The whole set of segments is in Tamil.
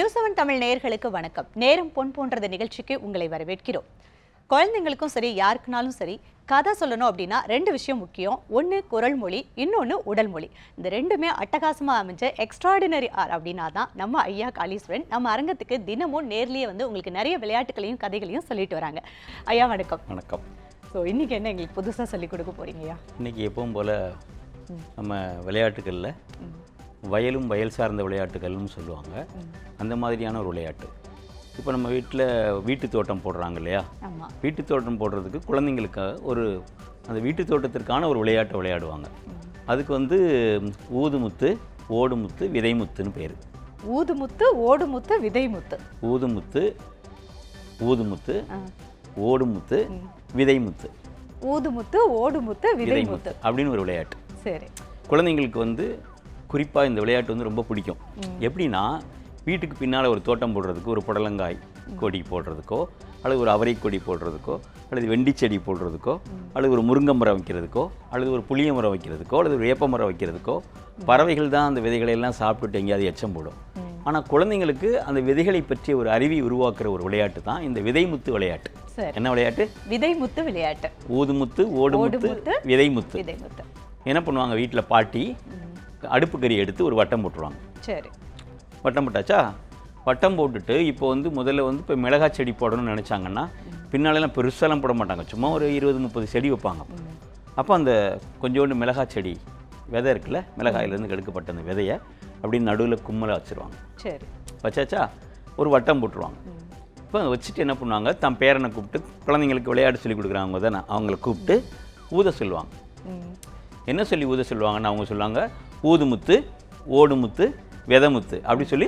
நியூஸ் செவன் தமிழ் நேயர்களுக்கு வணக்கம் நேரம் பொன் போன்றது நிகழ்ச்சிக்கு உங்களை வரவேற்கிறோம் குழந்தைங்களுக்கும் சரி யாருக்குனாலும் சரி கதை சொல்லணும் அப்படின்னா ரெண்டு விஷயம் முக்கியம் ஒன்று குரல் மொழி இன்னொன்று உடல் மொழி இந்த ரெண்டுமே அட்டகாசமாக அமைஞ்ச எக்ஸ்ட்ராடினரி ஆர் அப்படின்னா தான் நம்ம ஐயா காளீஸ்வரன் நம்ம அரங்கத்துக்கு தினமும் நேர்லயே வந்து உங்களுக்கு நிறைய விளையாட்டுகளையும் கதைகளையும் சொல்லிட்டு வராங்க ஐயா வணக்கம் வணக்கம் ஸோ இன்னைக்கு என்ன எங்களுக்கு புதுசாக சொல்லிக் கொடுக்க போறீங்க ஐயா இன்னைக்கு எப்பவும் போல் நம்ம விளையாட்டுகளில் வயலும் வயல் சார்ந்த விளையாட்டுகள்னு சொல்லுவாங்க அந்த மாதிரியான ஒரு விளையாட்டு இப்போ நம்ம வீட்டில் வீட்டு தோட்டம் போடுறாங்க இல்லையா ஆமா வீட்டு தோட்டம் போடுறதுக்கு குழந்தைங்களுக்காக ஒரு அந்த வீட்டு தோட்டத்திற்கான ஒரு விளையாட்டை விளையாடுவாங்க அதுக்கு வந்து ஊதுமுத்து ஓடுமுத்து விதைமுத்துன்னு பேர் ஊதுமுத்து ஓடுமுத்து விதைமுத்து ஊதுமுத்து ஊதுமுத்து ஆ. ஓடுமுத்து விதைமுத்து ஊதுமுத்து ஓடுமுத்து விதைமுத்து விதைமுத்து அப்படின்னு ஒரு விளையாட்டு சரி குழந்தைங்களுக்கு வந்து குறிப்பாக இந்த விளையாட்டு வந்து ரொம்ப பிடிக்கும் எப்படின்னா வீட்டுக்கு பின்னால் ஒரு தோட்டம் போடுறதுக்கு ஒரு புடலங்காய் கொடி போடுறதுக்கோ அல்லது ஒரு அவரை கொடி போடுறதுக்கோ அல்லது வெண்டி செடி போடுறதுக்கோ அல்லது ஒரு முருங்கை மரம் வைக்கிறதுக்கோ அல்லது ஒரு புளிய மரம் வைக்கிறதுக்கோ அல்லது ஒரு வேப்ப மரம் வைக்கிறதுக்கோ பறவைகள் தான் அந்த விதைகளை எல்லாம் சாப்பிட்டுட்டு எங்கேயாவது எச்சம் போடும் ஆனால் குழந்தைங்களுக்கு அந்த விதைகளை பற்றிய ஒரு அறிவை உருவாக்குற ஒரு விளையாட்டு தான் இந்த விதைமுத்து விளையாட்டு சரி என்ன விளையாட்டு விதைமுத்து விளையாட்டு ஊதுமுத்து ஓடுமுத்து ஓடுமுத்து, விதைமுத்து விதைமுத்து என்ன பண்ணுவாங்க வீட்டில் பாட்டி அடுப்பு கறி எடுத்து ஒரு வட்டம் போட்டுருவாங்க சரி வட்டம் போட்டாச்சா வட்டம் போட்டுட்டு இப்போ வந்து முதல்ல வந்து இப்போ மிளகாய் செடி போடணும்னு நினச்சாங்கன்னா பின்னாலெல்லாம் பெருசாலாம் போட மாட்டாங்க சும்மா ஒரு இருபது முப்பது செடி வைப்பாங்க அப்போ அந்த கொஞ்சோண்டு மிளகாய் செடி விதை இருக்குல்ல மிளகாயிலேருந்து எடுக்கப்பட்ட அந்த விதையை அப்படின்னு நடுவில் கும்மலை வச்சுருவாங்க சரி வச்சாச்சா ஒரு வட்டம் போட்டுருவாங்க இப்போ வச்சுட்டு என்ன பண்ணுவாங்க தன் பேரனை கூப்பிட்டு குழந்தைங்களுக்கு விளையாட்டு சொல்லி கொடுக்குறாங்க தானே அவங்கள கூப்பிட்டு ஊத சொல்லுவாங்க ம் என்ன சொல்லி ஊத சொல்லுவாங்கன்னு அவங்க சொல்லுவாங்க ஊதுமுத்து ஓடுமுத்து விதமுத்து அப்படி சொல்லி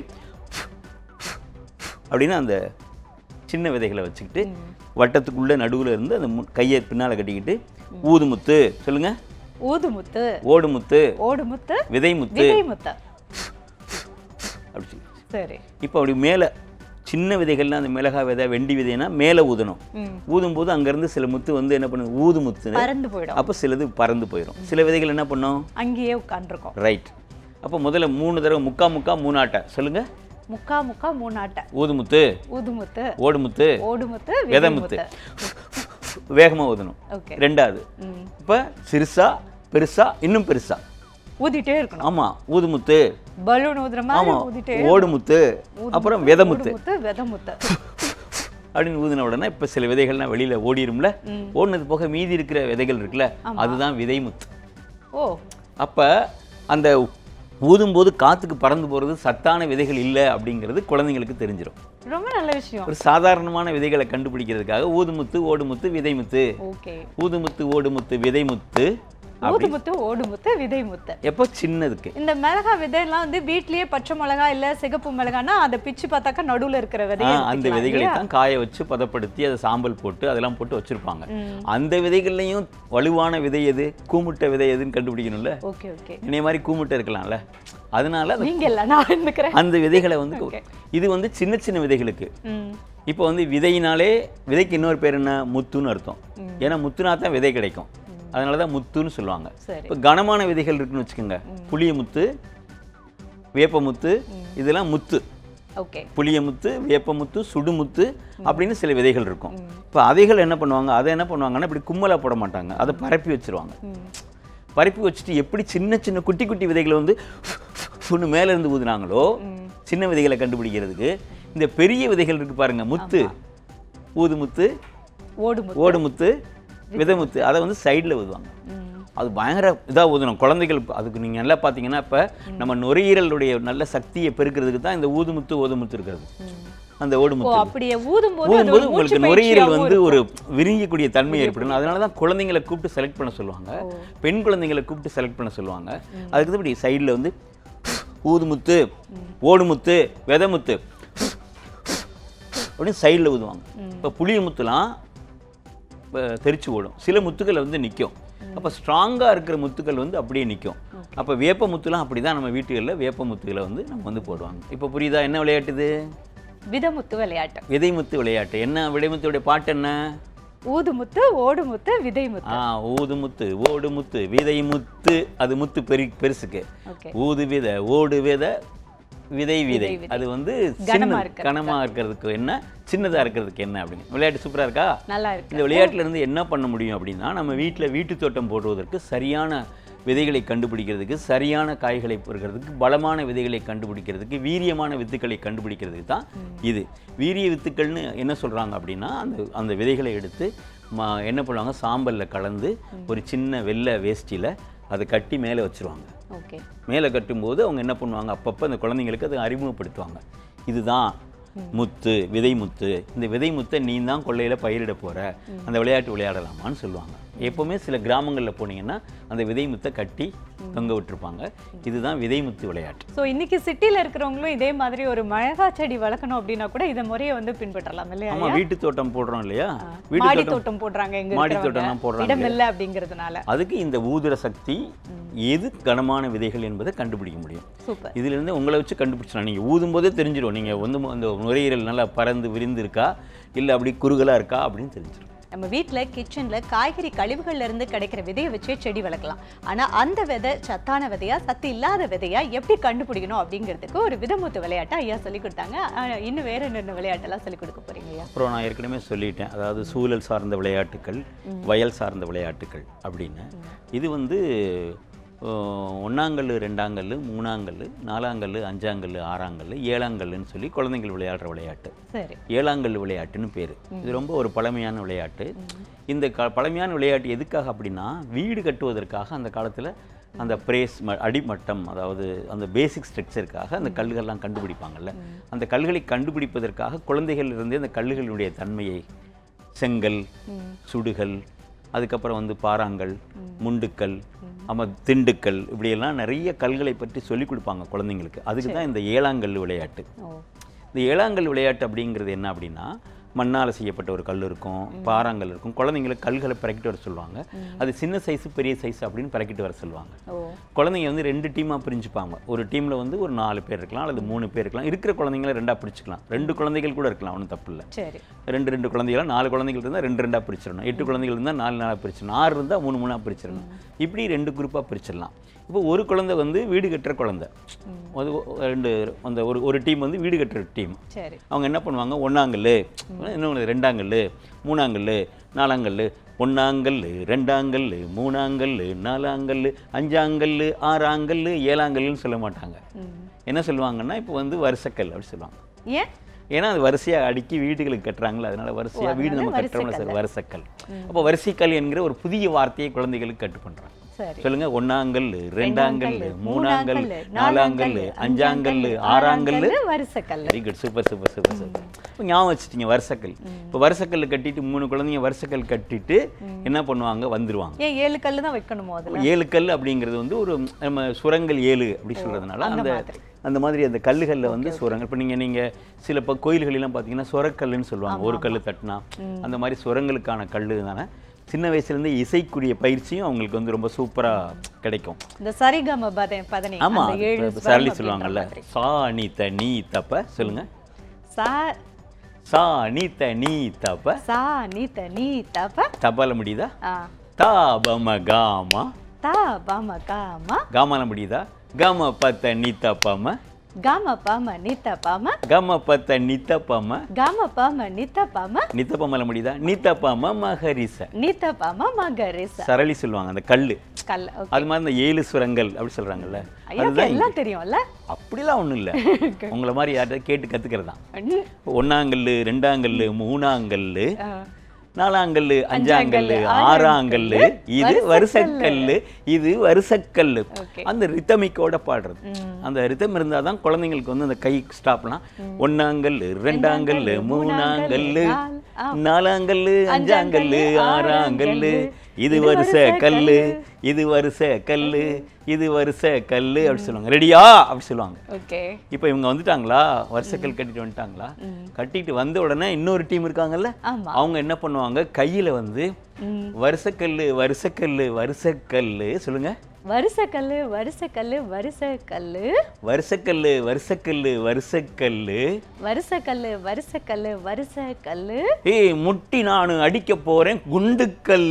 அப்படின்னு அந்த சின்ன விதைகளை வச்சுக்கிட்டு வட்டத்துக்குள்ளே நடுவில் இருந்து அந்த மு- கையை பின்னால் கட்டிக்கிட்டு ஊதுமுத்து சொல்லுங்க ஊதுமுத்து ஓடுமுத்து ஓடுமுத்து விதைமுத்து விதைமுத்து அப்படி சொல்லி சரி இப்போ அப்படி மேலே சின்ன விதைகள்லாம் அந்த மிளகாய் விதை வெண்டி விதைனா மேலே ஊதணும் ம் ஊதும்போது அங்கேருந்து சில முத்து வந்து என்ன பண்ணும் ஊதுமுத்துன்னு பறந்து போயிடும் அப்போ சிலது பறந்து போயிடும் சில விதைகள் என்ன பண்ணும் அங்கேயே உட்காந்துருக்கோம் ரைட் அப்போ முதல்ல மூணு தடவை முக்கா முக்கா மூணாட்டை சொல்லுங்க முக்கா முக்கா மூணாட்டை ஊதுமுத்து ஊதுமுத்து ஓடுமுத்து ஓடுமுத்து விதமுத்து விதைமுத்து வேகமாக ஊதணும் ஓகே ரெண்டாவது ம் இப்போ சிறுசா பெருசா இன்னும் பெருசா ஊதிட்டே இருக்கணும் ஆமாம் ஊதுமுத்து பலூன் ஊதுற மாதிரி ஆமாம் ஊதிட்டே ஓடுமுத்து அப்புறம் விதமுத்து ஊதுமுத்து விதமுத்து அப்படின்னு ஊதின உடனே இப்போ சில விதைகள்லாம் வெளியில் ஓடிரும்ல ம். ஓடினது போக மீதி இருக்கிற விதைகள் இருக்குல்ல அதுதான் விதைமுத்து ஓ அப்போ அந்த ஊதும்போது காற்றுக்கு பறந்து போகிறது சத்தான விதைகள் இல்லை அப்படிங்கிறது குழந்தைங்களுக்கு தெரிஞ்சிடும் ரொம்ப நல்ல விஷயம் ஒரு சாதாரணமான விதைகளை கண்டுபிடிக்கிறதுக்காக ஊதுமுத்து ஓடுமுத்து விதைமுத்து ஓகே ஊதுமுத்து ஓடுமுத்து விதைமுத்து அப்படி ஊதுமுத்து ஓடுமுத்து விதைமுத்து எப்போ சின்னதுக்கு இந்த மிளகா விதையெல்லாம் வந்து வீட்லயே பச்சை மிளகா இல்ல சிகப்பு மிளகானா அதை பிச்சு பார்த்தாக்கா நடுவுல இருக்கிற ஆ, விதையை அந்த எடுத்துக்கலாம் விதைகளை இல்லையா? தான் காய வச்சு பதப்படுத்தி அதை சாம்பல் போட்டு அதெல்லாம் போட்டு வச்சிருப்பாங்க ம். அந்த விதைகள்லையும் வலுவான விதை எது கூமுட்ட விதை எதுன்னு கண்டுபிடிக்கணும்ல ஓகே ஓகே என்னைய மாதிரி கூமுட்டை இருக்கலாம்ல அதனால அந்த- நீங்க இல்ல நான் இருந்துக்கிறேன் அந்த விதைகளை வந்து Okay. இது வந்து சின்ன சின்ன விதைகளுக்கு ம் இப்போ வந்து விதையினாலே விதைக்கு இன்னொரு பேர் என்ன முத்துன்னு அர்த்தம் ஏன்னா முத்துனா தான் விதை கிடைக்கும் அதனால தான் முத்துன்னு சொல்லுவாங்க சரி இப்போ கனமான விதைகள் இருக்குன்னு வச்சுக்கோங்க புளிய முத்து வேப்ப முத்து இதெல்லாம் முத்து ஓகே புளிய முத்து வேப்ப முத்து சுடுமுத்து அப்படின்னு சில விதைகள் இருக்கும் இப்போ அதைகள் என்ன பண்ணுவாங்க அதை என்ன பண்ணுவாங்கன்னா இப்படி கும்மலா போட மாட்டாங்க அதை பரப்பி வச்சிருவாங்க ம் பரப்பி வச்சுட்டு எப்படி சின்ன சின்ன குட்டி குட்டி விதைகளை வந்து ஒன்று மேலே இருந்து ஊதுனாங்களோ சின்ன விதைகளை கண்டுபிடிக்கிறதுக்கு இந்த பெரிய விதைகள் இருக்கு பாருங்க முத்து ஊதுமுத்து ஓடுமுத்து ஓடுமுத்து விதைமுத்து அதை வந்து சைடில் ஊதுவாங்க ம் அது பயங்கர இதாக ஊதணும் குழந்தைகள் அதுக்கு நீங்கள் நல்லா பார்த்தீங்கன்னா இப்போ நம்ம நுரையீரலுடைய நல்ல சக்தியை பெருக்கிறதுக்கு தான் இந்த ஊதுமுத்து ஓதுமுத்து இருக்கிறது அந்த ஓ ஓடுமுத்து அப்படியே ஊதும்போது அது ஊதும்போது ஒரு உங்களுக்கு மூச்சு நுரையீரல் பயிற்சியாவும் வந்து இருக்கும். ஒரு விரிங்கக்கூடிய தன்மை ஏற்படும் அதனால தான் குழந்தைங்களை கூப்பிட்டு செலக்ட் பண்ண சொல்லுவாங்க பெண் குழந்தைங்களை கூப்பிட்டு செலக்ட் பண்ண சொல்லுவாங்க அதுக்கு தான் இப்படி சைடில் வந்து ஊதுமுத்து ஓடுமுத்து விதமுத்து அப்படின்னு சைடில் ஊதுவாங்க இப்போ புளிய முத்துலாம் இப்போ தெரிச்சு ஓடும் சில முத்துக்கள் வந்து நிற்கும் அப்போ ஸ்ட்ராங்காக இருக்கிற முத்துக்கள் வந்து அப்படியே நிற்கும் அப்போ வேப்ப முத்துலாம் அப்படி தான் நம்ம வீட்டுகளில் வேப்ப முத்துகளை வந்து நம்ம வந்து போடுவாங்க இப்போ புரியுதா என்ன விளையாட்டுது விதமுத்து விளையாட்டு விதைமுத்து விளையாட்டு என்ன விதைமுத்துடைய பாட்டு என்ன ஊதுமுத்து ஓடுமுத்து விதைமுத்து ஆ ஊதுமுத்து ஓடுமுத்து விதை முத்து அது முத்து பெரி பெருசுக்கு ஓகே ஊது விதை ஓடு விதை விதை விதை விதை. அது வந்து கனமா சின்ன இருக்கிறதுக்கு. கனமா இருக்கிறதுக்கு என்ன சின்னதா இருக்கிறதுக்கு என்ன அப்படின்னு விளையாட்டு சூப்பரா இருக்கா நல்லா இருக்கு இந்த விளையாட்டுல இருந்து என்ன பண்ண முடியும் அப்படின்னா நம்ம வீட்டில் வீட்டு தோட்டம் போடுவதற்கு சரியான விதைகளை கண்டுபிடிக்கிறதுக்கு சரியான காய்களை பொறுக்கிறதுக்கு பலமான விதைகளை கண்டுபிடிக்கிறதுக்கு வீரியமான வித்துக்களை கண்டுபிடிக்கிறதுக்கு தான் இது வீரிய வித்துக்கள்னு என்ன சொல்றாங்க அப்படின்னா அந்த அந்த விதைகளை எடுத்து ம என்ன பண்ணுவாங்க சாம்பல்ல கலந்து ஒரு சின்ன வெள்ளை வேஷ்டியில் அதை கட்டி மேலே வச்சிருவாங்க ஓகே மேலே கட்டும்போது அவங்க என்ன பண்ணுவாங்க அப்பப்போ அந்த குழந்தைங்களுக்கு அதை அறிமுகப்படுத்துவாங்க இதுதான் முத்து விதை முத்து இந்த விதை முத்தை நீ தான் கொள்ளையில் பயிரிட போற அந்த விளையாட்டு விளையாடலாமான்னு சொல்லுவாங்க எப்போவுமே சில கிராமங்களில் போனீங்கன்னா அந்த விதை முத்தை கட்டி தொங்க விட்டுருப்பாங்க இதுதான் விதை முத்து விளையாட்டு ஸோ இன்னைக்கு சிட்டில இருக்கிறவங்களும் இதே மாதிரி ஒரு மிளகா செடி வளர்க்கணும் அப்படின்னா கூட இந்த முறையை வந்து பின்பற்றலாம் இல்லையா ஆமா வீட்டு தோட்டம் போடுறோம் இல்லையா வீட்டு மாடி தோட்டம் தோட்டம் போடுறாங்க எங்க மாடி இருக்கிறவங்க. தோட்டம்லாம் போடுறாங்க இடம் இல்லை அப்படிங்கிறதுனால அதுக்கு இந்த ஊதுற சக்தி எது கனமான விதைகள் என்பதை கண்டுபிடிக்க முடியும் சூப்பர் இதுல இருந்து உங்களை வச்சு கண்டுபிடிச்சலாம் நீங்க ஊதும் போதே தெரிஞ்சிடும் நீங்க வந்து அந்த நுரையீரல் நல்லா பறந்து விரிந்து இருக்கா இல்ல அப்படி குறுகலா இருக்கா அப்படின்னு தெரிஞ்சிடும் நம்ம வீட்ல கிச்சன்ல காய்கறி கழிவுகள்ல இருந்து கிடைக்கிற விதையை வச்சே செடி வளர்க்கலாம் ஆனா அந்த விதை சத்தான விதையா சத்து இல்லாத விதையா எப்படி கண்டுபிடிக்கணும் அப்படிங்கிறதுக்கு ஒரு விதமுத்து விளையாட்டை ஐயா சொல்லி கொடுத்தாங்க ஆனா, இன்னும் வேற என்னென்ன விளையாட்டெல்லாம் சொல்லி கொடுக்க போறீங்க ஐயா அப்புறம் நான் ஏற்கனவே சொல்லிட்டேன் அதாவது சூழல் சார்ந்த விளையாட்டுகள் வயல் சார்ந்த விளையாட்டுகள் அப்படின்னு இது வந்து அஹ், ஒண்ணாங்கல் ரெண்டாங்கல் மூணாங்கல் நாலாங்கல் அஞ்சாங்கல் ஆறாங்கல் ஏழாங்கல்லுன்னு சொல்லி குழந்தைகள் விளையாடுற விளையாட்டு சரி ஏழாங்கல் விளையாட்டுன்னு பேர் இது ரொம்ப ஒரு பழமையான விளையாட்டு இந்த க பழமையான விளையாட்டு எதுக்காக அப்படின்னா வீடு கட்டுவதற்காக அந்த காலத்தில் அந்த பிரேஸ் ம அடிமட்டம் அதாவது அந்த பேசிக் ஸ்ட்ரக்சருக்காக அந்த கல்லுகள்லாம் கண்டுபிடிப்பாங்கல்ல அந்த கல்லுகளை கண்டுபிடிப்பதற்காக குழந்தைகள் இருந்தே அந்த கல்லுகளுடைய தன்மையை செங்கல் சுடுகல் அதுக்கப்புறம் வந்து பாறாங்கல் முண்டுக்கல் ஆமாம் திண்டுக்கல் இப்படியெல்லாம் நிறைய கல்களை பற்றி சொல்லிக் கொடுப்பாங்க குழந்தைங்களுக்கு அதுக்கு தான் இந்த ஏழாங்கல் விளையாட்டு ஓ இந்த ஏழாங்கல் விளையாட்டு அப்படிங்கிறது என்ன அப்படின்னா மண்ணால் செய்யப்பட்ட ஒரு கல் இருக்கும் பாறாங்கல் இருக்கும் குழந்தைங்களுக்கு கல்களை பிறக்கிட்டு வர சொல்லுவாங்க அது சின்ன சைஸ் பெரிய சைஸ் அப்படின்னு பிறக்கிட்டு வர சொல்லுவாங்க ஓ குழந்தைங்க வந்து ரெண்டு டீமாக பிரிஞ்சுப்பாங்க ஒரு டீமில் வந்து ஒரு நாலு பேர் இருக்கலாம் அல்லது மூணு பேர் இருக்கலாம் இருக்கிற குழந்தைங்கள ரெண்டாக பிரிச்சுக்கலாம் ரெண்டு குழந்தைகள் கூட இருக்கலாம் ஒன்றும் தப்பு இல்லை சரி ரெண்டு ரெண்டு குழந்தைகளா நாலு குழந்தைகள் இருந்தால் ரெண்டு ரெண்டாக பிரிச்சிடணும் எட்டு குழந்தைகள் இருந்தால் நாலு நாளாக பிரிச்சிடணும் ஆறு இருந்தால் மூணு மூணாக பிரிச்சிடணும் இப்படி ரெண்டு குரூப்பாக பிரிச்சிடலாம் இப்போ ஒரு குழந்தை வந்து வீடு கட்டுற குழந்தை அது ரெண்டு அந்த ஒரு ஒரு டீம் வந்து வீடு கட்டுற டீம் சரி அவங்க என்ன பண்ணுவாங்க ஒன்றாங்கல்லு இன்னொன்று ரெண்டாங்கல்லு மூணாங்கல்லு நாலாங்கல்லு ஒன்றாங்கல்லு ரெண்டாங்கல்லு மூணாங்கல்லு நாலாங்கல்லு அஞ்சாங்கல்லு ஆறாங்கல்லு ஏழாங்கல்லுன்னு சொல்ல மாட்டாங்க என்ன சொல்லுவாங்கன்னா இப்போ வந்து வருஷக்கல் அப்படி சொல்லுவாங்க ஏன் ஏன்னா அது வரிசையாக அடுக்கி வீடுகளுக்கு கட்டுறாங்களா அதனால வரிசையாக வீடு நம்ம கட்டுறோம்ல சார் வருஷக்கல் அப்போ வரிசைக்கல் என்கிற ஒரு புதிய வார்த்தையை குழந்தைகளுக்கு கட்டு பண்ணுறாங்க சரி சொல்லுங்க ஒன்னாங்கல் ரெண்டாங்கல் மூணாங்கல் மூணாங்கல்லு, நாலாங்கல் அஞ்சாங்கல் ஆறாங்கல் வருஷக்கல் very good super super super super இப்போ ஞாபகம் வச்சுட்டீங்க வருஷக்கல் இப்போ வருஷக்கல் கட்டிட்டு மூணு குழந்தைங்க வருஷக்கல் கட்டிட்டு என்ன பண்ணுவாங்க வந்துருவாங்க ஏன் ஏழு கல்லு தான் வைக்கணுமோ அதுல ஏழு கல் அப்படிங்கிறது வந்து ஒரு நம்ம சுரங்கள் ஏழு அப்படி சொல்றதுனால அந்த அந்த மாதிரி. அந்த மாதிரி அந்த கல்லுகளில் வந்து சுரங்கள் இப்போ நீங்கள் நீங்கள் சில இப்போ கோயில்களெல்லாம் பார்த்தீங்கன்னா சுரக்கல்லுன்னு சொல்லுவாங்க ஒரு கல் தட்டினா அந்த மாதிரி சுரங்களுக்கான கல் தானே சின்ன வயசுலேருந்து இசைக்குரிய பயிற்சியும் அவங்களுக்கு வந்து ரொம்ப சூப்பராக கிடைக்கும் இந்த சரிகம பத பதனி ஆமா அந்த ஏழு இப்ப ஸ்வரம் சரளி அப்படின்ற சொல்லுவாங்கல்ல மாதிரி. சா நீ த நீ தப்ப சொல்லுங்க சா சா நீ த நீ தப்ப சா நீ த நீ தப தபால முடியுதா ஆ தா பம காமா தா பாம காம காமால முடியுதா கம பத்த நீ தப்பாம காம பாம நித்த பாம கம பத்த நீ தப்பாம காம பாம நித்த பாம நித்தப்பமல முடியுதா நித்தப்பாம மகரிச நித்த பாம மகரிச சரளி சொல்லுவாங்க அந்த கல்லு கல் ஓகே அது மாதிரி இந்த ஏழு சுரங்கள் அப்படி சொல்றாங்கல்ல ஐயாக்கு அதுதான் இங்க. எல்லாம் தெரியும்ல அப்படிலாம் ஒண்ணும் இல்ல உங்களை மாதிரி யார்கிட்ட கேட்டு கத்துக்கிறது தான் ம். ஒன்னாங்கல்லு ரெண்டாங்கல்லு மூணாங்கல்லு ஆ. நாலாங்கல்லு அஞ்சாங்கல்லு அஞ்சாங்கல்லு, ஆறாங்கல்லு இது வருஷக்கல்லு இது வருஷக்கல்லு Okay. அந்த ரித்தமிக்கோட பாடுறது அந்த ரித்தம் இருந்தால் தான் குழந்தைங்களுக்கு வந்து அந்த கை ஸ்டாப்லாம் ஒன்னாங்கல்லு ரெண்டாங்கல்லு மூணாங்கல்லு நால், நாலாங்கல்லு அஞ்சாங்கல்லு ஆறாங்கல்லு இது வருஷ கல்லு இது வருஷ கல்லு இது வருஷ கல்லு அப்படி சொல்லுவாங்க ரெடியா அப்படி சொல்லுவாங்க ஓகே இப்போ இவங்க வந்துட்டாங்களா வருஷக்கல் கட்டிட்டு வந்துட்டாங்களா கட்டிட்டு வந்த உடனே இன்னொரு டீம் இருக்காங்கல்ல ஆமா அவங்க என்ன பண்ணுவாங்க கையில வந்து ம். வருஷக்கல்லு வருஷக்கல்லு வருஷக்கல்லு சொல்லுங்க வருஷக்கல்லு வருஷக்கல்லு வருஷக்கல்லு வருஷக்கல்லு வருஷக்கல்லு வருஷக்கல்லு வருஷக்கல்லு வருஷக்கல்லு வருஷக்கல்லு ஏய் முட்டி நானு அடிக்க போறேன் குண்டுக்கல்லு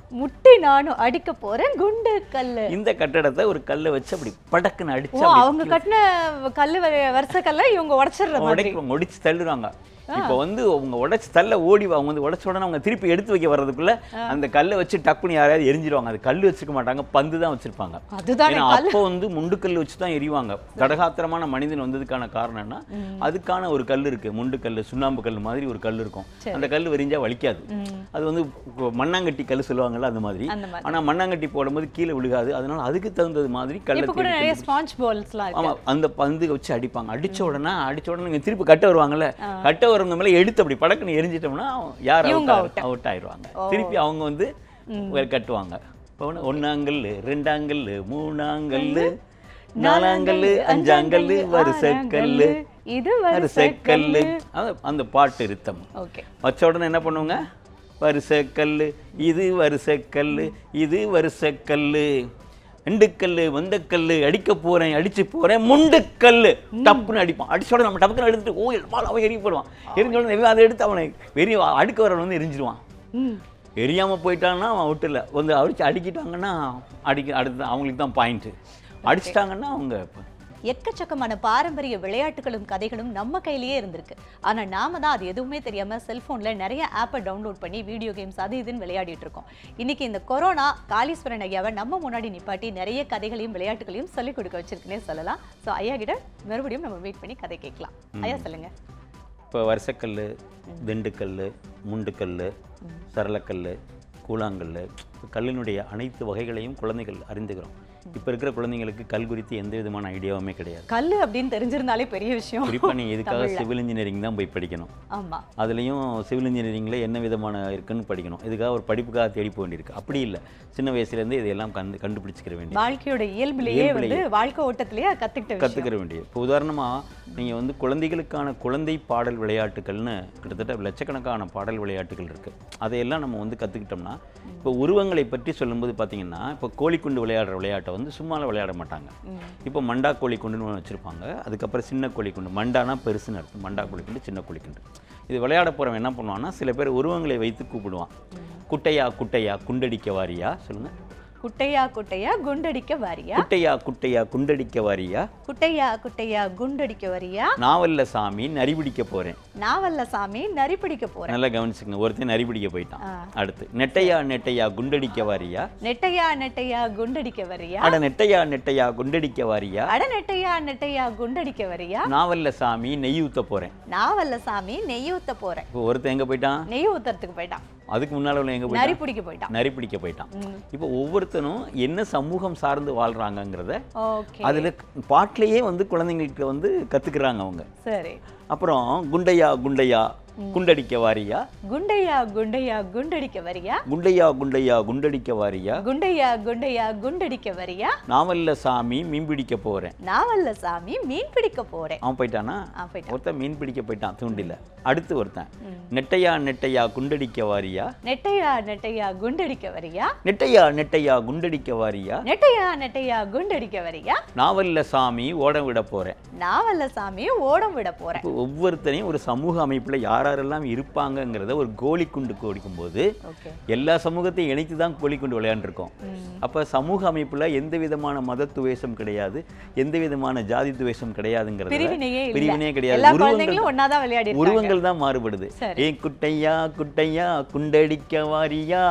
முட்டி நானும் அடிக்க போறேன் குண்டு கல்லு இந்த கட்டடத்தை ஒரு கல்லை வச்சு அப்படி படக்குன்னு ஓ அடிச்சு அவங்க கட்டின கல்லு வ- வருஷ கல்ல இவங்க உடைச்சிடுற மாதிரி உடைக்க முடிச்சு தள்ளுறாங்க இப்போ வந்து அவங்க உடைச்சு தள்ள ஓடி வா- அவங்க வந்து உடைச்ச உடனே அவங்க திருப்பி எடுத்து வைக்க வர்றதுக்குள்ள அந்த கல்லை வச்சு டக்குன்னு யாரையாவது எரிஞ்சிருவாங்க அது கல் வச்சுக்க மாட்டாங்க பந்து தான் வச்சிருப்பாங்க அதுதானே ஏன்னா கல் அப்போ வந்து முண்டுக்கல் வச்சு தான் எரிவாங்க கடகாத்திரமான மனிதன் வந்ததுக்கான காரணம் என்ன அதுக்கான ஒரு கல் இருக்கு முண்டுக்கல் சுண்ணாம்பு கல் மாதிரி ஒரு கல் இருக்கும் அந்த கல் வரிஞ்சா வலிக்காது ம். அது வந்து இப்போ மண்ணாங்கட்டி கல் சொல்லுவாங்கல்ல அந்த மாதிரி அந்த மாதிரி ஆனா மண்ணாங்கட்டி போடும்போது கீழே விழுகாது அதனால அதுக்கு தகுந்தது மாதிரி கல்லை இப்ப கூட தேடி நிறைய ஸ்பாஞ்ச் பால்ஸ்லாம் இருக்கு ஆமா அந்த பந்து வச்சு அடிப்பாங்க அடிச்ச உடனே அடிச்ச உடனே நீங்க திருப்பி கட்ட வருவாங்கல்ல கட்ட வரவங்க மேல எடுத்து அப்படி படக்குன்னு எரிஞ்சிட்டோம்னா யார் இவங்க அவுட் அவுட் ஆயிடுவாங்க திருப்பி அவங்க வந்து வேற கட்டுவாங்க இப்போ ஒண்ணு ஒண்ணாங்கல்லு ரெண்டாங்கல்லு மூணாங்கல்லு நாலாங்கல்லு அஞ்சாங்கல்லு வரிசைக்கல்லு இது வரிசைக்கல்லு அது- அந்த பாட்டு ரித்தம் ஓகே வச்ச உடனே என்ன பண்ணுவாங்க வரிசைக்கல்லு இது வரிசைக்கல்லு இது வரிசைக்கல்லு ரெண்டுக்கல்லு வந்தக்கல்லு அடிக்க போறேன் அடிச்சு போறேன் முண்டுக்கல்லு டப்புன்னு அடிப்பான் அடிச்ச உடனே நம்ம டப்புன்னு எடுத்துட்டு ஓ எல்லாம் அவன் எரிய போடுவான் எரிஞ்ச உடனே இவன் அதை எடுத்து அவனை வெறி அடுக்க வரவன் வந்து எரிஞ்சிருவான் ம் எரியாம போயிட்டான்னா அவன் அவுட் இல்லை வந்து அடிச்சு அடிக்கிட்டாங்கன்னா அடிக்க அடுத்து அவங்களுக்கு தான் பாயிண்ட் அடிச்சிட்டாங்கன்னா அவங்க எக்கச்சக்கமான பாரம்பரிய விளையாட்டுகளும் கதைகளும் நம்ம கையிலேயே இருந்திருக்கு ஆனா நாம தான் அது எதுவுமே தெரியாம செல்போன்ல நிறைய ஆப்பை டவுன்லோட் பண்ணி வீடியோ கேம்ஸ் அது இதுன்னு விளையாடிட்டு இருக்கோம் இன்னைக்கு இந்த கொரோனா காளீஸ்வரன் ஐயாவை நம்ம முன்னாடி நிப்பாட்டி நிறைய கதைகளையும் விளையாட்டுகளையும் சொல்லிக் கொடுக்க வச்சிருக்குன்னே சொல்லலாம் ஸோ ஐயா கிட்ட மறுபடியும் நம்ம வெயிட் பண்ணி கதை கேட்கலாம் ஐயா சொல்லுங்க இப்போ வருஷக்கல் திண்டுக்கல் முண்டுக்கல் சரளக்கல் கூழாங்கல் கல்லினுடைய அனைத்து வகைகளையும் குழந்தைகள் அறிந்துக்கிறோம் இப்போ இருக்கிற குழந்தைங்களுக்கு கல் குறித்து எந்த விதமான ஐடியாவுமே கிடையாது கல்லு அப்படின்னு தெரிஞ்சிருந்தாலே பெரிய விஷயம் குறிப்பாக நீங்கள் இதுக்காக சிவில் இன்ஜினியரிங் தான் போய் படிக்கணும் ஆமா அதுலேயும் சிவில் இன்ஜினியரிங்கில் என்ன விதமான இருக்குன்னு படிக்கணும் இதுக்காக ஒரு படிப்புக்காக தேடி போக வேண்டியிருக்கு அப்படி இல்லை சின்ன வயசுலேருந்து இதையெல்லாம் கண்டு கண்டுபிடிச்சிக்கிற வேண்டியது வாழ்க்கையோட இயல்புலயே வந்து வாழ்க்கை ஓட்டத்திலேயே கத்துக்கிட்ட விஷயம் கற்றுக்கிற வேண்டியது இப்போ உதாரணமாக நீங்கள் வந்து குழந்தைகளுக்கான குழந்தை பாடல் விளையாட்டுகள்னு கிட்டத்தட்ட லட்சக்கணக்கான பாடல் விளையாட்டுகள் இருக்குது அதையெல்லாம் நம்ம வந்து கற்றுக்கிட்டோம்னா இப்போ உருவங்களை பற்றி சொல்லும்போது பார்த்தீங்கன்னா இப்போ கோழிக்குண்டு விளையாடுற விளையாட்டை வந்து சும்மால விளையாட மாட்டாங்க இப்போ மண்டா கோழிக்குண்டுன்னு ஒன்று வச்சுருப்பாங்க அதுக்கப்புறம் சின்ன கோழிக்குண்டு மண்டானா பெருசுன்னு அர்த்தம் மண்டா கோழிக்குண்டு சின்ன கோழிக்குண்டு இது விளையாட போகிறவன் என்ன பண்ணுவான்னா சில பேர் உருவங்களை வைத்து கூப்பிடுவான் குட்டையா குட்டையா குண்டடிக்க வாரியா சொல்லுங்கள் குட்டையா குட்டையா குண்டடிக்க வாரியா குட்டையா குட்டையா குண்டடிக்க வாரியா குட்டையா குட்டையா குண்டடிக்க வரியா நாவல்ல சாமி நரிபிடிக்க போறேன் நாவல்ல சாமி நரி பிடிக்க போறேன் நல்லா கவனிச்சுங்க ஒருத்தன் நரிபிடிக்க போயிட்டான் ஆ. அடுத்து நெட்டையா நெட்டையா குண்டடிக்க வாரியா நெட்டையா நெட்டையா குண்டடிக்க வரியா அட நெட்டையா நெட்டையா குண்டடிக்க வாரியா அட நெட்டையா நெட்டையா குண்டடிக்க வரியா நாவல்ல சாமி நெய் ஊத்த போறேன் நாவல்ல சாமி நெய் ஊத்த போறேன் இப்போ ஒருத்தன் எங்க போயிட்டான் நெய் ஊத்துறதுக்கு போயிட்டான் அதுக்கு முன்னால உள்ள எங்க நரி போயிட்டான் பிடிக்க போயிட்டான் நரி பிடிக்க போயிட்டான் ம். இப்போ ஒவ்வொருத்தனும் என்ன சமூகம் சார்ந்து வாழ்றாங்கங்கிறத ஓகே அதுல பாட்டிலேயே வந்து குழந்தைங்களுக்கு வந்து கத்துக்கிறாங்க அவங்க சரி அப்புறம் குண்டையா குண்டையா குண்டடிக்க வாரியா குண்டையா குண்டையா குண்டடிக்க வரியா குண்டையா குண்டையா குண்டடிக்க வாரியா குண்டையா குண்டையா குண்டடிக்க வரியா நாவல்ல சாமி மீன் பிடிக்க போறேன் நாவல்ல சாமி மீன் பிடிக்க போறேன் அவன் போயிட்டானா ஆ போயிட்டான் ஒருத்தன் மீன் பிடிக்க போயிட்டான் தூண்டில அடுத்து ஒருத்தன் நெட்டையா நெட்டையா குண்டடிக்க வாரியா நெட்டையா நெட்டையா குண்டடிக்க வரியா நெட்டையா நெட்டையா குண்டடிக்க வாரியா நெட்டையா நெட்டையா குண்டடிக்க வரியா நாவல்ல சாமி ஓட விட போறேன் நாவல்ல சாமி ஓடம் விட போறேன் இப்போ ஒவ்வொருத்தரையும் ஒரு சமூக அமைப்புல யாரெல்லாம் இருப்பாங்கங்கிறத ஒரு கோழி குண்டு கோடிக்கும் போது ஓகே எல்லா சமூகத்தையும் இணைத்து தான் கோழி குண்டு விளையாண்டுருக்கோம் அப்ப சமூக அமைப்புல எந்த விதமான மத துவேஷம் கிடையாது எந்த விதமான ஜாதி துவேஷம் கிடையாதுங்கிறது பிரிவினையே இல்ல பிரிவினையே கிடையாது எல்லா உருவங்கள் குழந்தைங்களும் ஒன்னாதான் விளையாடி இருக்காங்க உருவங்கள் தான் மாறுபடுது சரி. ஏ குட்டையா குட்டையா குண்டடிக்க வாரியா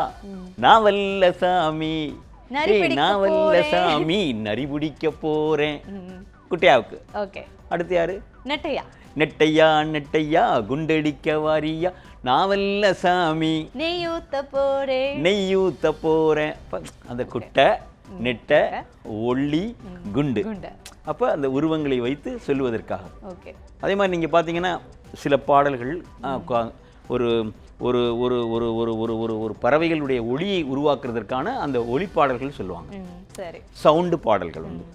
நாவல்ல சாமி நரி ஏய், பிடிக்க நாவல்ல போறேன். சாமி நரி பிடிக்க போறேன் ம். குட்டையாவுக்கு ஓகே அடுத்து யாரு நெட்டையா நெட்டையா நெட்டையா குண்டடிக்க வாரியா நாவல்ல சாமி நெய் ஊத்த போறேன் நெய்யூத்த போறேன் அப்ப அந்த குட்டை நெட்டை ஒள்ளி குண்டு குண்டு அப்ப அந்த உருவங்களை வைத்து சொல்லுவதற்காக ஓகே அதே மாதிரி நீங்கள் பார்த்தீங்கன்னா சில பாடல்கள் ஆ, க- ஒரு ஒரு ஒரு ஒரு ஒரு ஒரு ஒரு ஒரு பறவைகளுடைய ஒளியை உருவாக்குறதற்கான அந்த ஒளி பாடல்கள் சொல்லுவாங்க ம் சரி சவுண்டு பாடல்கள் வந்து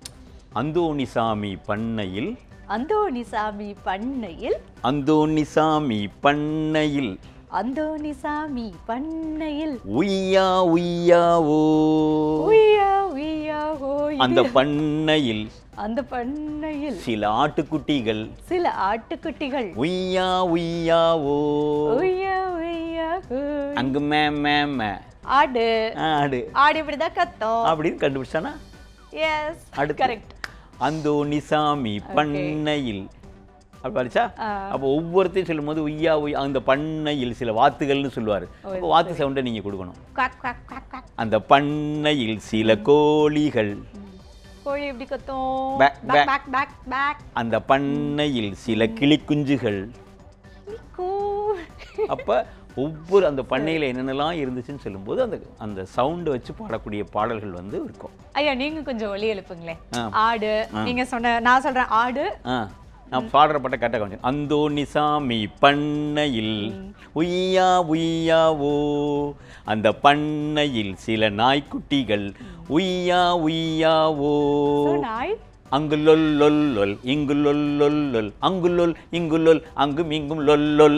அந்தோணிசாமி பண்ணையில் அந்தோணி சாமி பண்ணையில் அந்தோணிசாமி பண்ணையில் அந்தோணி சாமி பண்ணையில் உய்யா உய்யா ஓ உய்யா உய்யா ஓய் அந்த பண்ணையில் அந்த பண்ணையில் சில ஆட்டுக்குட்டிகள் சில ஆட்டுக்குட்டிகள் உய்யா உய்யா ஓ உய்யா உய்யா ஓய் அங்கு மே மே மே ஆடு ஆடு ஆடு இப்படிதான் கத்தோம் அப்படின்னு கண்டுபிடிச்சானா எஸ் அடுத்து கரெக்ட் அந்தோ நிசாமி பண்ணையில் அப்படி படிச்சா அப்போ ஒவ்வொருத்தையும் சொல்லும்போது உய்யா உய்யா அந்த பண்ணையில் சில வாத்துகள்னு சொல்லுவார் அப்போ வாத்து சவுண்டை நீங்க கொடுக்கணும் குவாக் குவாக் குவாக் குவாக் அந்த பண்ணையில் சில கோழிகள் கோழி எப்படி கத்தும் Back, back back back back அந்த பண்ணையில் சில கிளிக்குஞ்சுகள் கூ அப்ப ஒவ்வொரு அந்த பண்ணையில் என்னென்னலாம் இருந்துச்சுன்னு சொல்லும்போது அந்த அந்த சவுண்டை வச்சு பாடக்கூடிய பாடல்கள் வந்து இருக்கும் ஐயா நீங்க கொஞ்சம் ஒலி எழுப்புங்களேன் ஆ. ஆடு நீங்க சொன்ன நான் சொல்றேன் ஆடு ஆ நான் பாடுற பாட்டை கட்ட கொஞ்சம் அந்தோ நிசாமி பண்ணையில் உய்யா உய்யாவோ அந்த பண்ணையில் சில நாய்க்குட்டிகள் உய்யா உய்யாவோ So, நாய் அங்கு லொல் லொல் லொல் இங்கு லொல் லொல் லொல் அங்கு லொல் இங்கு லொல் அங்கும் இங்கும் லொல் லொல்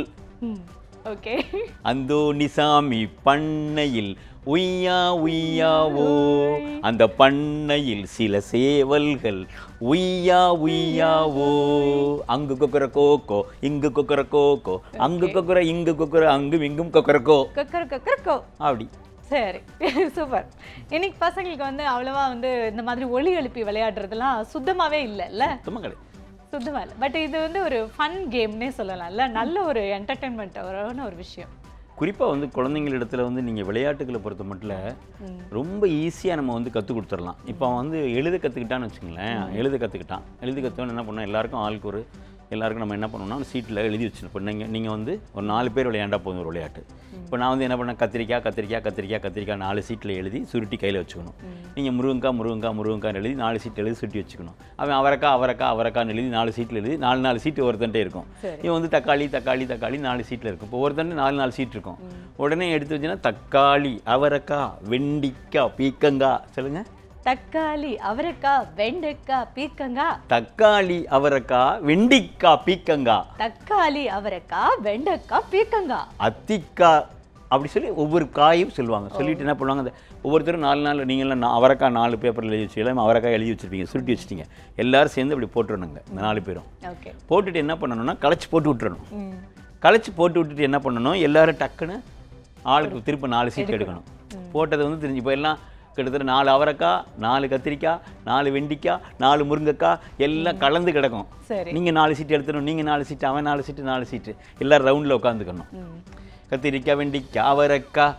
ஓகே அந்தோ நிசாமி பண்ணையில் உய்யா உய்யாவோ அந்த பண்ணையில் சில சேவல்கள் உய்யா உய்யாவோ அங்கு கொக்கர கோக்கோ இங்கு கொக்கர கோக்கோ அங்கு கொக்கர இங்கு கொக்கர அங்கும் இங்கும் கொக்கர கோ கக்கர் கக்கர்கோ அப்படி சரி சூப்பர் இன்னைக்கு பசங்களுக்கு வந்து அவ்வளவா வந்து இந்த மாதிரி ஒலி எழுப்பி விளையாடுறதுலாம் சுத்தமாவே இல்லைல்ல சுத்தமாக கிடையாது சுத்தமா இல்லை பட் இது வந்து ஒரு ஃபன் கேம்னே சொல்லலாம்ல நல்ல ஒரு என்டர்டைன்மெண்ட் ஒரு விஷயம் குறிப்பாக வந்து குழந்தைங்களிடத்துல வந்து நீங்கள் விளையாட்டுகளை பொறுத்த மட்டும் ரொம்ப ஈஸியாக நம்ம வந்து கற்றுக் கொடுத்துடலாம் இப்போ அவன் வந்து எழுத கற்றுக்கிட்டான்னு வச்சுங்களேன் எழுத கற்றுக்கிட்டான் எழுதி கற்றுக்கணும் என்ன பண்ணோம் எல்லாருக்கும் ஆளுக்கு ஒரு எல்லாருக்கும் நம்ம என்ன பண்ணோம்னா சீட்டில் எழுதி வச்சிருப்போம் இப்போ நீங்கள் நீங்கள் வந்து ஒரு நாலு பேர் விளையாண்டா போதும் ஒரு விளையாட்டு இப்போ நான் வந்து என்ன பண்ணேன் கத்திரிக்காய் கத்திரிக்காய் கத்திரிக்காய் கத்திரிக்காய் நாலு சீட்டில் எழுதி சுருட்டி கையில் வச்சுக்கணும் நீங்கள் முருங்கக்காய் முருங்கக்காய் முருங்கக்காய் எழுதி நாலு சீட் எழுதி சுருட்டி வச்சுக்கணும் அவன் அவரக்காய் அவரக்காய் அவரக்கான்னு எழுதி நாலு சீட்டில் எழுதி நாலு நாலு சீட்டு ஒருத்தன்ட்டே இருக்கும் சரி. இவன் வந்து தக்காளி தக்காளி தக்காளி நாலு சீட்டில் இருக்கும் இப்போ ஒருத்தன் நாலு நாலு சீட் இருக்கும் உடனே எடுத்து வச்சுன்னா தக்காளி அவரக்காய் வெண்டிக்காய் பீக்கங்காய் சொல்லுங்க தக்காளி அவரைக்காய் வெண்டைக்காய் பீர்க்கங்காய் தக்காளி அவரக்காய் வெண்டிக்காய் பீக்கங்காய் தக்காளி அவரைக்காய் வெண்டைக்காய் பீர்க்கங்காய் அத்திக்காய் அப்படி சொல்லி ஒவ்வொரு காயும் சொல்லுவாங்க சொல்லிட்டு என்ன பண்ணுவாங்க அந்த ஒவ்வொருத்தரும் நாலு நாள் நீங்களாம் நான் அவரைக்காய் நாலு பேப்பரில் எழுதி வச்சு எல்லாமே அவரைக்காய் எழுதி வச்சிருப்பீங்க சுருட்டி வச்சிட்டீங்க எல்லாரும் சேர்ந்து அப்படி போட்டுருணுங்க இந்த நாலு பேரும் ஓகே போட்டுட்டு என்ன பண்ணணும்னா களைச்சி போட்டு விட்டுறணும் ம் களைச்சி போட்டு விட்டுட்டு என்ன பண்ணணும் எல்லாரும் டக்குன்னு ஆளுக்கு திரும்ப நாலு சீட் எடுக்கணும் போட்டது வந்து தெரிஞ்சு இப்போ எல்லாம் கிட்டத்தட்ட நாலு அவரைக்காய் நாலு கத்திரிக்காய் நாலு வெண்டிக்காய் நாலு முருங்கைக்காய் எல்லாம் கலந்து கிடக்கும் சரி நீங்கள் நாலு சீட் எடுத்துடணும் நீங்கள் நாலு சீட்டு அவன் நாலு சீட்டு நாலு சீட்டு எல்லாரும் ரவுண்டில் உட்காந்துக்கணும் ம் கத்திரிக்காய் வெண்டிக்காய் அவரைக்காய்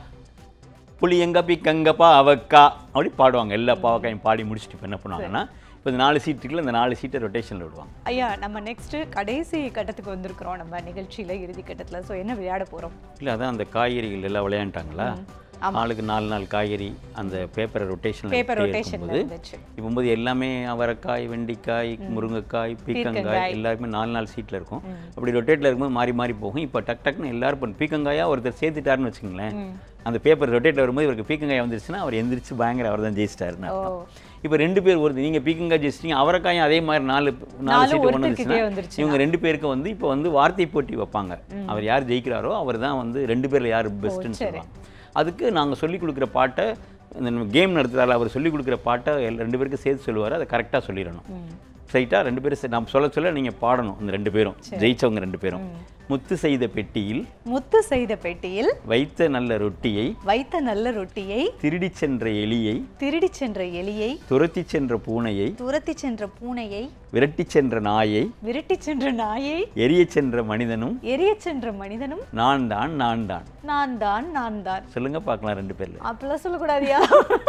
புளியங்க பிக்கங்க பாவக்கா அப்படி பாடுவாங்க எல்லா பாவக்காயும் பாடி முடிச்சுட்டு இப்போ என்ன பண்ணுவாங்கன்னா இப்போ இந்த நாலு சீட்டுக்குள்ள இந்த நாலு சீட்டை ரொட்டேஷனில் விடுவாங்க ஐயா நம்ம நெக்ஸ்ட் கடைசி கட்டத்துக்கு வந்திருக்கிறோம் நம்ம நிகழ்ச்சியில இறுதி கட்டத்துல ஸோ என்ன விளையாட போறோம் இல்லை அதான் அந்த காய்கறிகள் எல்லாம் விளையாண்டாங்களா ஆளுக்கு நாலு நாலு காய்கறி அந்த பேப்பரை ரொட்டேஷனில் பேப்பர் ரொட்டேஷன்ல இருந்துச்சு இப்போ போது எல்லாமே அவரைக்காய் வெண்டிக்காய் முருங்கைக்காய் பீக்கங்காய் எல்லாருமே நாலு நாலு சீட்டில் இருக்கும் அப்படி ரொட்டேட்டில் இருக்கும்போது மாறி மாறி போகும் இப்போ டக் டக்குன்னு எல்லாரும் இப்போ பீக்கங்காயா ஒருத்தர் சேர்த்துட்டாருன்னு வச்சுங்களேன் அந்த பேப்பர் ரொட்டேட்டில் வரும்போது இவருக்கு பீக்கங்காய் வந்துருச்சுன்னா அவர் எந்திரிச்சு பயங்கர அவர் தான் ஜெயிச்சிட்டாருன்னு ஓ அர்த்தம். இப்போ ரெண்டு பேர் ஒரு நீங்கள் பீக்கங்காய் ஜெயிச்சிட்டீங்க அவரைக்காயும் அதே மாதிரி நாலு நாலு நாலு சீட்டு கொண்டு ஒருத்தர்கிட்டயே வந்துருச்சுன்னா வந்துருச்சு இவங்க ரெண்டு பேருக்கு வந்து இப்போ வந்து வார்த்தை போட்டி வைப்பாங்க அவர் யார் ஜெயிக்கிறாரோ அவர் தான் வந்து ரெண்டு பேர்ல யார் பெஸ்ட்டுன்னு சரி. சொல்லுவாங்க அதுக்கு நாங்கள் சொல்லி கொடுக்குற பாட்டை இந்த கேம் நடத்துறாரு அவர் சொல்லி கொடுக்குற பாட்டை எல் ரெண்டு பேருக்கு சேர்த்து சொல்லுவார் அதை கரெக்டாக சொல்லிடணும் ஸ்ட்ரைட்டாக ரெண்டு பேரும் சே- நம்ம சொல்ல சொல்ல நீங்கள் பாடணும் இந்த ரெண்டு பேரும் ஜெயிச்சவங்க ரெண்டு பேரும் முத்து செய்த பெட்டியில் முத்து செய்த பெட்டியில் வைத்த நல்ல ரொட்டியை வைத்த நல்ல ரொட்டியை திருடிச் சென்ற எலியை திருடிச் சென்ற எலியை துரத்திச் சென்ற பூனையை துரத்திச் சென்ற பூனையை விரட்டிச் சென்ற நாயை விரட்டிச் சென்ற நாயை எரியச் சென்ற மனிதனும் எரியச் சென்ற மனிதனும் நான் தான் நான் தான் நான் தான் நான் தான் சொல்லுங்க பார்க்கலாம் ரெண்டு பேர்ல அப்படிலாம் சொல்லக்கூடாதியா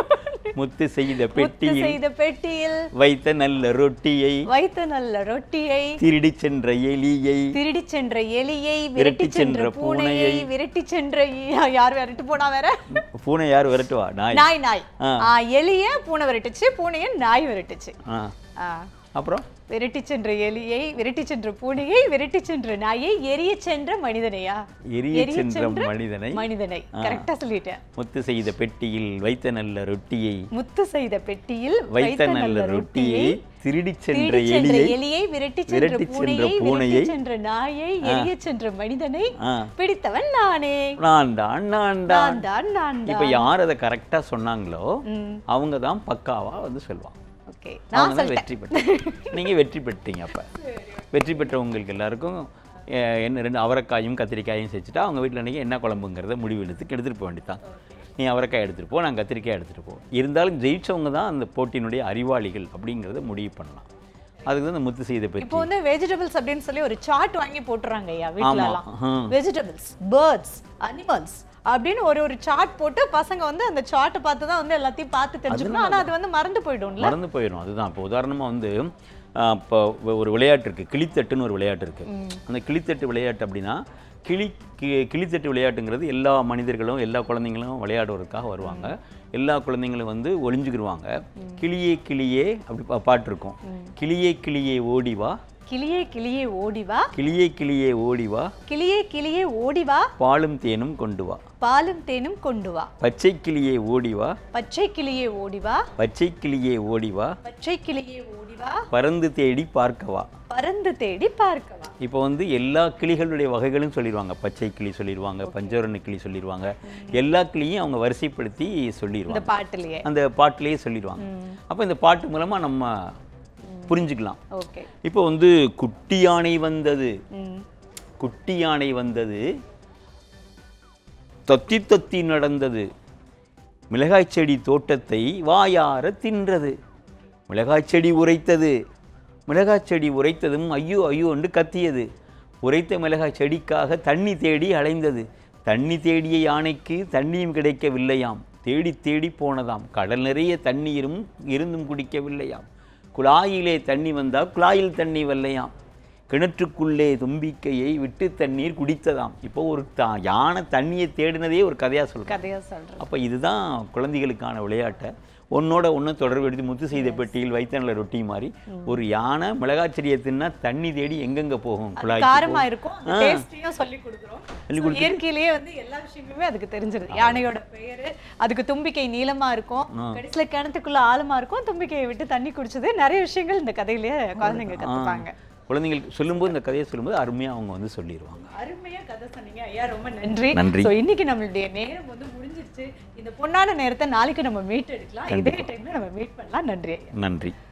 முத்து செய்த முத்து பெட்டியில் செய்த பெட்டியில் வைத்த நல்ல ரொட்டியை வைத்த நல்ல ரொட்டியை திருடிச் சென்ற எலியை திருடிச் சென்ற எலியை விரட்டிச் விரட்டிச் சென்ற சென்ற பூனையை பூனையை, விரட்டிச் சென்ற யா- யார் விரட்டு போனா வேற பூனை யார் விரட்டுவா நாய் நாய் நாய் ஆ. ஆ, எலிய பூனை விரட்டுச்சு பூனைய நாய் விரட்டுச்சு ஆ ஆ. அப்புறம் விரட்டி சென்ற எலியை விரட்டி சென்ற பூனையை விரட்டி சென்ற நாயை எரிய சென்ற மனிதனையா எரிய எரியச் சென்ற சென்ற மனிதனை மனிதனை கரெக்டா சொல்லிட்டேன் முத்து செய்த பெட்டியில் வைத்த நல்ல ரொட்டியை முத்து செய்த பெட்டியில் வைத்த நல்ல ரொட்டியை திருடிச் சென்ற திருடிச் சென்ற எலியை எலியை விரட்டி சென்ற விரட்டிச் சென்ற பூனையை பூனையை, விரட்டி சென்ற நாயை எரிய சென்ற மனிதனை ஆ பிடித்தவன் நானே நான் தான் நான் தான் நான் தான் நான் இப்போ தான் யார் அதை கரெக்டாக சொன்னாங்களோ ம் அவங்க தான் பக்காவா வந்து சொல்லுவாங்க ஓகே நான் அவங்க தான் வெற்றி பெற்ற நீங்கள் வெற்றி பெற்றீங்க அப்போ வெற்றி பெற்றவங்களுக்கு எல்லாருக்கும் அஹ், என்ன ரெண்டு அவரைக்காயும் கத்திரிக்காயும் செஞ்சுட்டா அவங்க வீட்டில் நீங்கள் என்ன குழம்புங்கிறத முடிவு எடுத்து எடுத்துகிட்டு போக வேண்டியதான் நீ அவரைக்காய் எடுத்துகிட்டு போ நான் கத்திரிக்காய் எடுத்துகிட்டு போ இருந்தாலும் ஜெயிச்சவங்க தான் அந்த போட்டியினுடைய அறிவாளிகள் அப்படிங்கிறத முடிவு பண்ணலாம் அதுக்கு தான் இந்த முத்து செய்த பற்றி இப்போ வந்து வெஜிடபிள்ஸ் அப்படின்னு சொல்லி ஒரு சார்ட் வாங்கி போட்டுறாங்க ஐயா வீட்ல ஆமா. எல்லாம் ஹம். வெஜிடபிள்ஸ் பேர்ட்ஸ் அனிமல்ஸ் அப்படின்னு ஒரு ஒரு சார்ட் போட்டு பசங்க வந்து அந்த சார்ட்டை பார்த்து தான் வந்து எல்லாத்தையும் பார்த்து தெரிஞ்சுக்கணும் ஆனா அது வந்து மறந்து போயிடும்ல மறந்து போயிடும் அதுதான் இப்போ உதாரணமாக வந்து ஆஹ், இப்போ ஒரு விளையாட்டு இருக்குது கிளித்தட்டுன்னு ஒரு விளையாட்டு இருக்குது அந்த கிளித்தட்டு விளையாட்டு அப்படின்னா கிளி கி- கிளித்தட்டு விளையாட்டுங்கிறது எல்லா மனிதர்களும் எல்லா குழந்தைங்களும் விளையாடுவதற்காக வருவாங்க எல்லா குழந்தைங்களும் வந்து ஒளிஞ்சுக்கிடுவாங்க கிளியே கிளியே அப்படி பா- பாட்டு இருக்கும் கிளியே கிளியே ஓடி வா கிளியே கிளியே ஓடி வா கிளியே கிளியே ஓடி வா கிளியே கிளியே ஓடி வா பாலும் தேனும் கொண்டு வா பாலும் தேனும் கொண்டு வா பச்சை கிளியே ஓடி வா பச்சை கிளியே ஓடி வா பச்சை கிளியே ஓடி வா பச்சை கிளியே ஓடி வா பறந்து தேடி பார்க்கவா பறந்து தேடி பார்க்கவா இப்போ வந்து எல்லா கிளிகளுடைய வகைகளும் சொல்லிடுவாங்க பச்சை கிளி சொல்லிடுவாங்க பஞ்சவரண கிளி சொல்லிடுவாங்க எல்லா கிளியும் அவங்க வரிசைப்படுத்தி இந்த சொல்லிடுவாங்க பாட்டுலயே அந்த பாட்டிலேயே சொல்லிடுவாங்க அப்போ இந்த பாட்டு மூலமாக நம்ம புரிஞ்சுக்கலாம் ஓகே இப்போ வந்து குட்டி யானை வந்தது ம் குட்டி யானை வந்தது தொத்தி தொத்தி நடந்தது மிளகாய் செடி தோட்டத்தை வாயார தின்றது மிளகாய் செடி உரைத்தது மிளகாய் செடி உரைத்ததும் ஐயோ ஐயோ என்று கத்தியது உரைத்த மிளகாய் செடிக்காக தண்ணி தேடி அலைந்தது தண்ணி தேடிய யானைக்கு தண்ணியும் கிடைக்கவில்லையாம் தேடி தேடி போனதாம் கடல் நிறைய தண்ணீரும் இருந்தும் குடிக்கவில்லையாம் குழாயிலே தண்ணி வந்தால் குழாயில் தண்ணி வரலையாம் கிணற்றுக்குள்ளே தும்பிக்கையை விட்டு தண்ணீர் குடித்ததாம் இப்போ ஒரு தா யானை தண்ணியை தேடினதே ஒரு கதையாக சொல்கிறேன் கதையா சொல்றேன் அப்போ இதுதான் குழந்தைகளுக்கான விளையாட்டை ஒன்னோட ஒன்று தொடர்பு எடுத்து முத்து செய்த பெட்டியில் வைத்தனில் ரொட்டி மாதிரி ஒரு யானை மிளகாய் செடியை தின்னா தண்ணி தேடி எங்கெங்க போகும் குழாய் காரமா இருக்கும் டேஸ்டியும் சொல்லி கொடுக்குறோம் சொல்லி So, இயற்கையிலேயே வந்து எல்லா விஷயங்களுமே அதுக்கு தெரிஞ்சிருது யானையோட பெயரு அதுக்கு தும்பிக்கை நீளமா இருக்கும் கடைசியில கிணத்துக்குள்ள ஆழமா இருக்கும் தும்பிக்கையை விட்டு தண்ணி குடிச்சது நிறைய விஷயங்கள் இந்த கதையிலேயே குழந்தைங்க கத்துப்பாங்க குழந்தைங்களுக்கு சொல்லும்போது இந்த கதையை சொல்லும்போது அருமையாக அவங்க வந்து சொல்லிடுவாங்க அருமையா கதை சொன்னீங்க ஐயா ரொம்ப நன்றி நன்றி. So, இன்னைக்கு நம்மளுடைய நேரம் வந்து முடிஞ்சிருச்சு இந்த பொன்னான நேரத்தை நாளைக்கு நம்ம மீட் எடுக்கலாம் இதே டைம்ல நம்ம மீட் பண்ணலாம் நன்றி ஐயா நன்றி